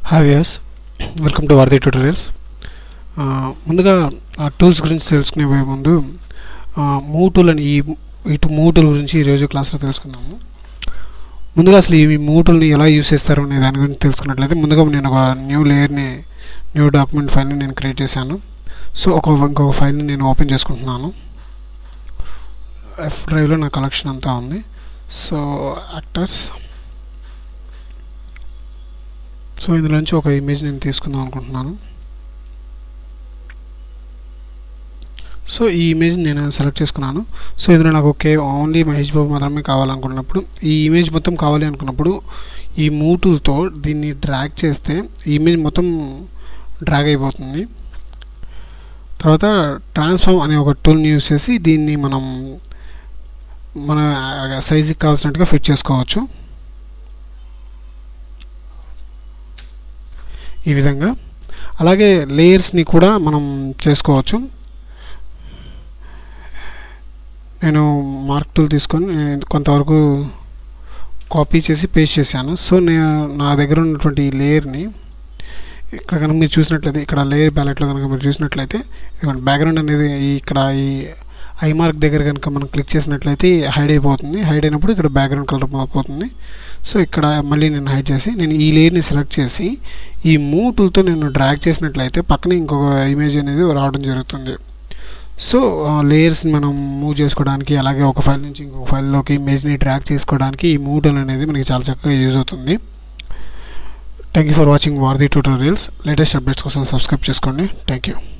hi viewers welcome to Varadhi tutorials ముందుగా ఆ tools గురించి తెలుసుకునే పోయే ముందు మూ టూల్ అని ఈ ఇటు మూ టూల్ గురించి ఈరోజు క్లాస్లో తెలుసుకుందాము ముందుగా అసలు ఈ మూ టూల్ని ఎలా యూస్ చేస్తారు అనే దాని గురించి తెలుసుకున్నట్లయితే ముందుగా నేను ఒక న్యూ లేయర్ని న్యూ డాక్యుమెంట్ ఫైల్ని నేను క్రియేట్ చేశాను సో ఒక ఇంకొక ఫైల్ని నేను ఓపెన్ చేసుకుంటున్నాను ఎఫ్ డ్రైవ్లో నా కలెక్షన్ అంతా ఉంది సో యాక్టర్స్ సో ఇందులోంచి ఒక ఇమేజ్ నేను తీసుకుందాం అనుకుంటున్నాను సో ఈ ఇమేజ్ నేను సెలెక్ట్ చేసుకున్నాను సో ఇందులో నాకు ఓకే ఓన్లీ మహేష్ బాబు మాత్రమే కావాలనుకున్నప్పుడు ఈ ఇమేజ్ మొత్తం కావాలి అనుకున్నప్పుడు ఈ మూటులతో దీన్ని డ్రాగ్ చేస్తే ఈ ఇమేజ్ మొత్తం డ్రాగ్ అయిపోతుంది తర్వాత ట్రాన్స్ఫార్మ్ అనే ఒక టూల్ని యూస్ చేసి దీన్ని మనం మన సైజుకి కావాల్సినట్టుగా ఫిట్ చేసుకోవచ్చు ఈ విధంగా అలాగే లేయర్స్ని కూడా మనం చేసుకోవచ్చు నేను మార్క్ టూల్ తీసుకొని కొంతవరకు కాపీ చేసి పేస్ట్ చేశాను సో నేను నా దగ్గర ఉన్నటువంటి ఈ లేయర్ని ఇక్కడ కనుక మీరు చూసినట్లయితే ఇక్కడ లేయర్ బ్యాలెట్లో కనుక మీరు చూసినట్లయితే బ్యాక్గ్రౌండ్ అనేది ఇక్కడ ఈ ఐ మార్క్ దగ్గర కనుక మనం క్లిక్ చేసినట్లయితే హైడ్ అయిపోతుంది హైడ్ అయినప్పుడు ఇక్కడ బ్యాక్గ్రౌండ్ కలర్ పోతుంది సో ఇక్కడ మళ్ళీ నేను హైడ్ చేసి నేను ఈ లేయర్ని సెలెక్ట్ చేసి ఈ మూవ్ టూల్తో నేను డ్రాగ్ చేసినట్లయితే పక్కన ఇంకొక ఇమేజ్ అనేది రావడం జరుగుతుంది సో లేయర్స్ని మనం మూవ్ చేసుకోవడానికి అలాగే ఒక ఫైల్ నుంచి ఇంకొక ఫైల్లోకి ఇమేజ్ని డ్రాగ్ చేసుకోవడానికి ఈ మూవ్ టూల్ అనేది మనకి చాలా చక్కగా యూజ్ అవుతుంది thank you for watching Varadhi tutorials latest updates కోసం సబ్స్క్రైబ్ చేసుకోండి థ్యాంక్ యూ